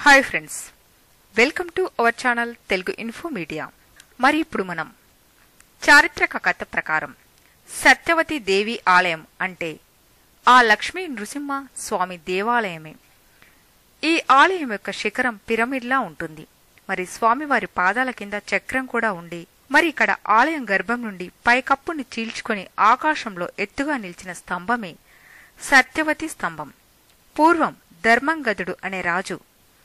hi friends welcome to our channel Telugu info media మరి ఇప్పుడు మనం చారిత్రక కథ ప్రకారం సత్యవతి దేవి ఆలయం అంటే ఆ లక్ష్మీ నృసింహ స్వామి దేవాలయమే ఈ ఆలయం యొక్క శిఖరం పిరమిడ్లా ఉంటుంది మరి స్వామివారి పాదాల కింద చక్రం కూడా ఉండి మరి ఇక్కడ ఆలయం గర్భం నుండి పైకప్పుని చీల్చుకొని ఆకాశంలో ఎత్తుగా నిలిచిన స్తంభమే సత్యవతి స్తంభం పూర్వం ధర్మంగదుడు అనే రాజు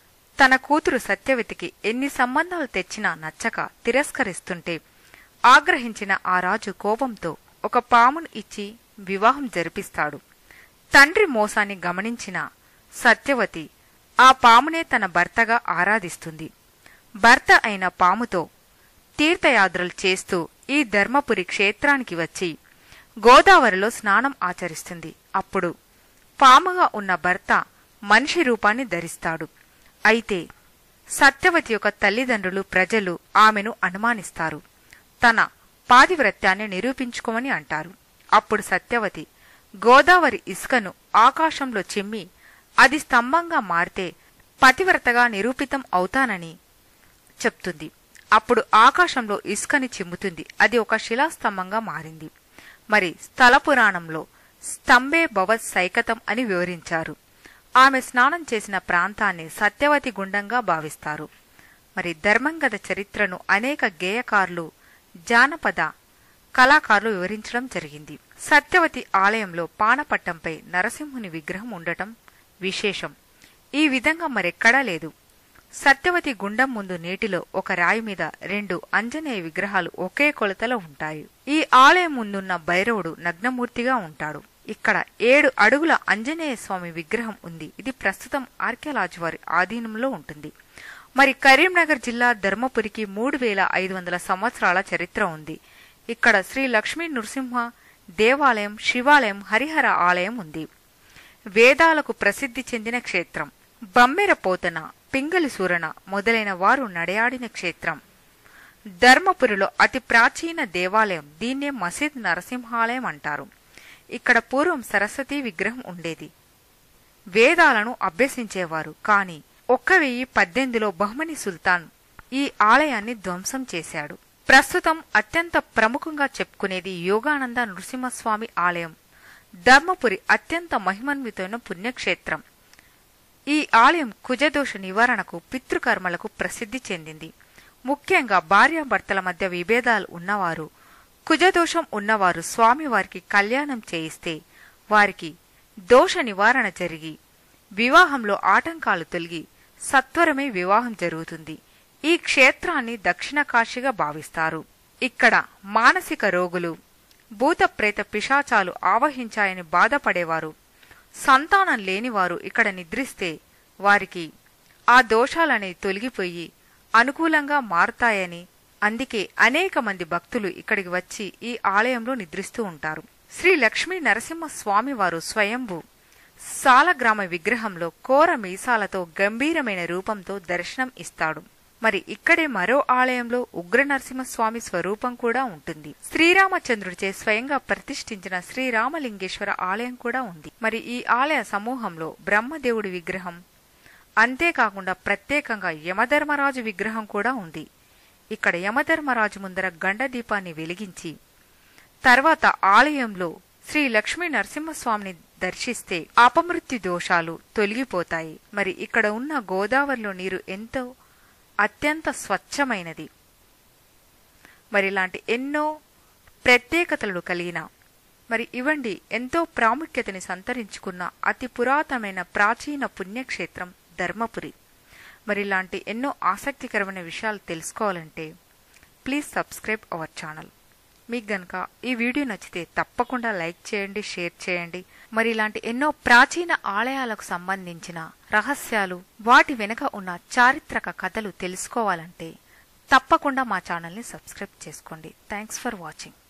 తన కూతురు సత్యవతికి ఎన్ని సంబంధాలు తెచ్చినా నచ్చక తిరస్కరిస్తుంటే ఆగ్రహించిన ఆ రాజు కోపంతో ఒక పామును ఇచ్చి వివాహం జరిపిస్తాడు తండ్రి మోసాన్ని గమనించిన సత్యవతి ఆ పామునే తన భర్తగా ఆరాధిస్తుంది భర్త అయిన పాముతో తీర్థయాత్రలు చేస్తూ ఈ ధర్మపురి క్షేత్రానికి వచ్చి గోదావరిలో స్నానం ఆచరిస్తుంది అప్పుడు పాముగా ఉన్న భర్త మనిషి రూపాన్ని ధరిస్తాడు అయితే సత్యవతి యొక్క తల్లిదండ్రులు ప్రజలు ఆమెను అనుమానిస్తారు తన పాతివ్రత్యాన్ని నిరూపించుకోమని అంటారు అప్పుడు సత్యవతి గోదావరి ఇసుకను ఆకాశంలో చిమ్మి అది స్తంభంగా మారితే పతివ్రతగా నిరూపితం అవుతానని చెప్తుంది అప్పుడు ఆకాశంలో ఇసుకని చిమ్ముతుంది అది ఒక శిలాస్తంభంగా మారింది మరి స్థల పురాణంలో స్తంభే భవత్ సైకతం అని వివరించారు ఆమె స్నానం చేసిన ప్రాంతాన్ని సత్యవతి గుండంగా భావిస్తారు మరి ధర్మంగత చరిత్రను అనేక గేయకారులు జానపద కళాకారులు వివరించడం జరిగింది సత్యవతి ఆలయంలో పానపట్టంపై నరసింహుని విగ్రహం ఉండటం విశేషం ఈ విధంగా మరెక్కడా లేదు సత్యవతి గుండం ముందు నీటిలో ఒక రాయి మీద రెండు అంజనేయ విగ్రహాలు ఒకే కొలతలో ఉంటాయి ఈ ఆలయం ముందున్న భైరవుడు నగ్నమూర్తిగా ఉంటాడు ఇక్కడ ఏడు అడుగుల ఆంజనేయ స్వామి విగ్రహం ఉంది ఇది ప్రస్తుతం ఆర్కియాలజీ వారి ఆధీనంలో ఉంటుంది మరి కరీంనగర్ జిల్లా ధర్మపురికి మూడు వేల ఐదు వందల సంవత్సరాల చరిత్ర ఉంది ఇక్కడ శ్రీ లక్ష్మీ నృసింహ దేవాలయం శివాలయం హరిహర ఆలయం ఉంది వేదాలకు ప్రసిద్ధి చెందిన క్షేత్రం బమ్మెర పోతన పింగలి సూరణ మొదలైన వారు నడయాడిన క్షేత్రం ధర్మపురిలో అతి ప్రాచీన దేవాలయం దీన్నే మసీద్ నరసింహాలయం అంటారు ఇక్కడ పూర్వం సరస్వతి విగ్రహం ఉండేది వేదాలను అభ్యసించేవారు కాని ఒక్క వెయ్యి పద్దెనిమిదిలో బహ్మని సుల్తాన్ ఈ ఆలయాన్ని ధ్వంసం చేశాడు ప్రస్తుతం అత్యంత ప్రముఖంగా చెప్పుకునేది యోగానంద నృసింహస్వామి ఆలయం ధర్మపురి అత్యంత మహిమాన్వితమైన పుణ్యక్షేత్రం ఈ ఆలయం కుజదోష నివారణకు పితృకర్మలకు ప్రసిద్ధి చెందింది ముఖ్యంగా భార్యాభర్తల మధ్య విభేదాలు ఉన్నవారు కుజదోషం ఉన్నవారు స్వామివారికి కళ్యాణం చేయిస్తే వారికి దోష నివారణ జరిగి వివాహంలో ఆటంకాలు తొలగి సత్వరమే వివాహం జరుగుతుంది ఈ క్షేత్రాన్ని దక్షిణ కాశీగా భావిస్తారు ఇక్కడ మానసిక రోగులు భూత ప్రేత పిశాచాలు ఆవహించాయని బాధపడేవారు సంతానం లేనివారు ఇక్కడ నిద్రిస్తే వారికి ఆ దోషాలనే తొలగిపోయి అనుకూలంగా మారుతాయని అందుకే అనేక మంది భక్తులు ఇక్కడికి వచ్చి ఈ ఆలయంలో నిద్రిస్తూ ఉంటారు శ్రీ లక్ష్మీ నరసింహ స్వామి వారు స్వయంభూ సాలగ్రామ విగ్రహంలో కోర మీసాలతో గంభీరమైన రూపంతో దర్శనం ఇస్తాడు మరి ఇక్కడే మరో ఆలయంలో ఉగ్ర నరసింహస్వామి స్వరూపం కూడా ఉంటుంది శ్రీరామచంద్రుడిచే స్వయంగా ప్రతిష్ఠించిన శ్రీరామలింగేశ్వర ఆలయం కూడా ఉంది మరి ఈ ఆలయ సమూహంలో బ్రహ్మదేవుడి విగ్రహం అంతేకాకుండా ప్రత్యేకంగా యమధర్మరాజు విగ్రహం కూడా ఉంది ఇక్కడ యమధర్మరాజు ముందర గండ దీపాన్ని వెలిగించి తర్వాత ఆలయంలో శ్రీ లక్ష్మీ నరసింహస్వామిని దర్శిస్తే అపమృత్యు దోషాలు తొలగిపోతాయి మరి ఇక్కడ ఉన్న గోదావరిలో నీరు ఎంతో అత్యంత స్వచ్ఛమైనది మరి ఇలాంటి ఎన్నో ప్రత్యేకతలు కలిగిన మరి ఇవండి ఎంతో ప్రాముఖ్యతని సంతరించుకున్న అతి పురాతనమైన ప్రాచీన పుణ్యక్షేత్రం ధర్మపురి మరి ఇలాంటి ఎన్నో ఆసక్తికరమైన విషయాలు తెలుసుకోవాలంటే ప్లీజ్ సబ్స్క్రైబ్ అవర్ ఛానల్ మీకు గనక ఈ వీడియో నచ్చితే తప్పకుండా లైక్ చేయండి షేర్ చేయండి మరి ఇలాంటి ఎన్నో ప్రాచీన ఆలయాలకు సంబంధించిన రహస్యాలు వాటి వెనుక ఉన్న చారిత్రక కథలు తెలుసుకోవాలంటే తప్పకుండా మా ఛానల్ని సబ్స్క్రైబ్ చేసుకోండి థ్యాంక్స్ ఫర్ వాచింగ్